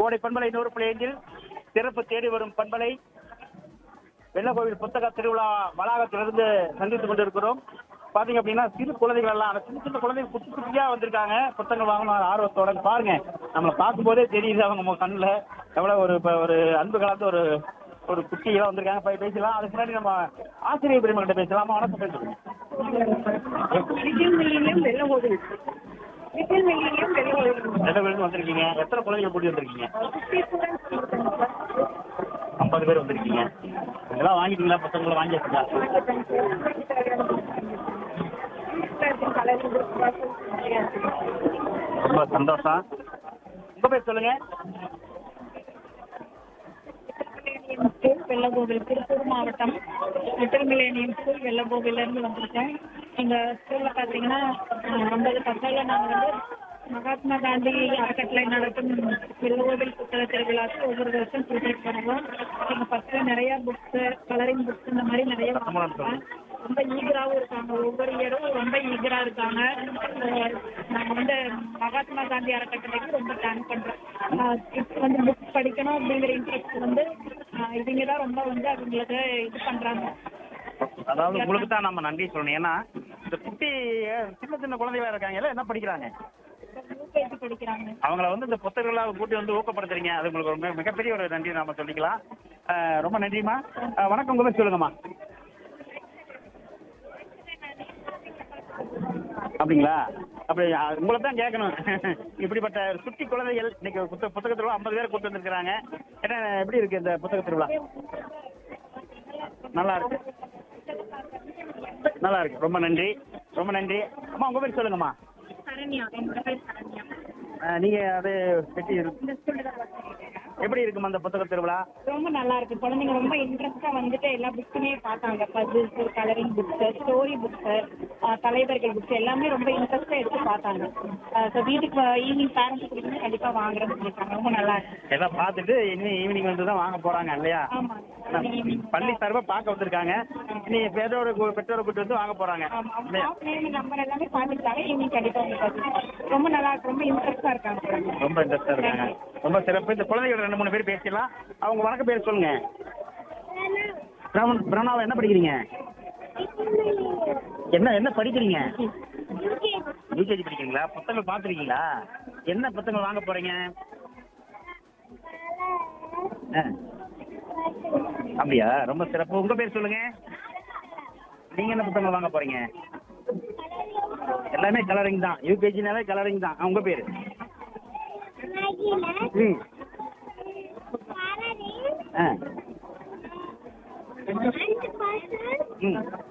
கோடை பண்பலை நூறு புள்ளி ஐந்தில் சிறப்பு தேடி வரும் பண்பலை வெள்ளக்கோவில் புத்தக திருவிழா வளாகத்திலிருந்து சந்தித்துக் கொண்டிருக்கிறோம் பாத்தீங்க அப்படின்னா சிறு குழந்தைகள் எல்லாம் அந்த சின்ன சின்ன குழந்தைங்க குட்டி குட்டியா வந்திருக்காங்க புத்தகம் வாங்கணும் ஆர்வத்தோட பாருங்க நம்மளை பார்க்கும்போதே தெரியுது அவங்க மு- கண்ணுல எவ்வளவு ஒரு இப்ப ஒரு அன்பு கலந்த ஒரு ஒரு குட்டியெல்லாம் வந்திருக்காங்க போய் பேசலாம் அதுக்கு முன்னாடி நம்ம ஆசிரியர் பெருமகிட்ட பேசலாமா வணக்கம் பேசுறோம் விஜய் மில்லியம் வெள்ளகோவில் விஜய் மில்லியம் வெள்ளகோவில் வெள்ளவிலிருந்து வந்திருக்கீங்க எத்தனை குழந்தைகள் கூட்டி வந்திருக்கீங்க ஃபிஃப்டி ஸ்டூடெண்ட்ஸ் ஐம்பது பேர் வந்திருக்கீங்க இதெல்லாம் வாங்கிட்டீங்களா புத்தகங்களை வாங்கியாச்சுங்களா ரொம்ப சந்தோஷம் உங்க பேர் சொல்லுங்க ஸ்கூல் வெள்ளகோவில் திருப்பூர் மாவட்டம் லிட்டில் மில்லேனியம் ஸ்கூல் வெள்ளகோவில்ல இருந்து வந்திருக்கேன் எங்க ஸ்கூல்ல பாத்தீங்கன்னா அஹ், ஐம்பது பசங்களை நாங்க வந்து மகாத்மா காந்தி அறக்கட்டளை நடத்தும் வெள்ளகோவில் புத்தக திருவிழாக்கு ஒவ்வொரு வருஷம் கூட்டிட்டு வருவோம் எங்க பசங்க நிறைய புக்ஸ் கலரிங் புக்ஸ் இந்த மாதிரி நிறைய வாங்குவாங்க ரொம்ப ஈகராவும் இருக்காங்க ஒவ்வொரு இயரும் ரொம்ப ஈகரா இருக்காங்க அஹ் நாங்க வந்து மகாத்மா காந்தி அறக்கட்டளைக்கு ரொம்ப தேங்க் பண்றோம் அஹ் இப்போ வந்து புக் படிக்கணும் அப்படிங்கிற இன்ட்ரெஸ்ட் வந்து அஹ் இவங்க தான் ரொம்ப வந்து அவங்களுக்கு இது பண்றாங்க அதாவது உங்களுக்கு தான் நம்ம நன்றி சொல்லணும் ஏன்னா இந்த குட்டி சின்ன சின்ன குழந்தைகளா இருக்காங்கல்ல என்ன படிக்கிறாங்க யூகேஜி படிக்கிறாங்க அவங்கள வந்து இந்த புத்தகங்களா கூட்டி வந்து ஊக்கப்படுத்துறீங்க அது உங்களுக்கு ரொம்ப மிகப்பெரிய ஒரு நன்றி நாம சொல்லிக்கலாம் அஹ் ரொம்ப நன்றிம்மா அஹ் வணக்கம் உங்க பேர் சொல்லுங்கம்மா அப்படிங்களா அப்படி அஹ், உங்களை தான் கேட்கணும் இப்படிப்பட்ட சுட்டி குழந்தைகள் இன்னைக்கு புத்த புத்தக திருவிழா ஐம்பது பேர் கூட்டு வந்திருக்கிறாங்க என்ன எப்படி இருக்கு இந்த புத்தக திருவிழா நல்லா இருக்கு நல்லா இருக்கு ரொம்ப நன்றி ரொம்ப நன்றி அம்மா உங்க பேர் சொல்லுங்கம்மா சரண்யா என்னோட பேர் சரண்யா அஹ், நீங்க அது எப்படி இருக்கு இந்த ஸ்கூல்ல தான் work பண்ணிட்டு இருக்கேன். எப்படி இருக்குமா அந்த புத்தக திருவிழா ரொம்ப நல்லா இருக்கு குழந்தைங்க ரொம்ப இன்ட்ரெஸ்டா வந்துட்டு எல்லா புக்ஸுமே பார்த்தாங்க puzzles colouring books story books தலைவர்கள் புக்ஸ் எல்லாமே ரொம்ப இன்ட்ரெஸ்டா எடுத்து பார்த்தாங்க ஸோ வீட்டுக்கு ஈவினிங் பேரண்ட்ஸ் கொடுக்கணும் கண்டிப்பா வாங்குறேன்னு சொல்லியிருக்காங்க ரொம்ப நல்லா இருக்கு எல்லாம் பார்த்துட்டு இனி ஈவினிங் வந்து தான் வாங்க போறாங்க இல்லையா ஆமா பள்ளி சார்பா பார்க்க வந்திருக்காங்க இனி பெற்றோரை கூ- பெற்றோரை கூட்டு வந்து வாங்க போறாங்க ஆமா அவங்க இல்லையா? ஆஃப் நேம் நம்பர் எல்லாமே பார்த்துட்டாங்க ஈவினிங் கண்டிப்பா வந்து பார்த்துக்கலாம் ரொம்ப நல்லா இருக்கு ரொம்ப இன்ட்ரெஸ்டா இருக்காங்க குழந்தைங்க. ரொம்ப இன்ட்ரெஸ்டா இருக்காங்க ரொம்ப சிறப்பு இந்த குழந்தைகள் ரெண்டு மூணு பேர் பேசிடலாம் அவங்க வணக்க பேர் சொல்லுங்க பிரணவ் பிரணவா என்ன படிக்கிறீங்க என்ன என்ன படிக்கிறீங்க யூகேஜி படிக்கிறீங்களா புத்தகங்கள் பார்த்துருக்கீங்களா என்ன புத்தகங்கள் வாங்க போறீங்க ஆ. அப்படியா ரொம்ப சிறப்பு உங்க பேர் சொல்லுங்க நீங்க என்ன புத்தகங்கள் வாங்க போறீங்க எல்லாமே கலரிங் தான் யூகேஜினாவே கலரிங் தான் ஆ, உங்க பேரு ம் ஆ ம்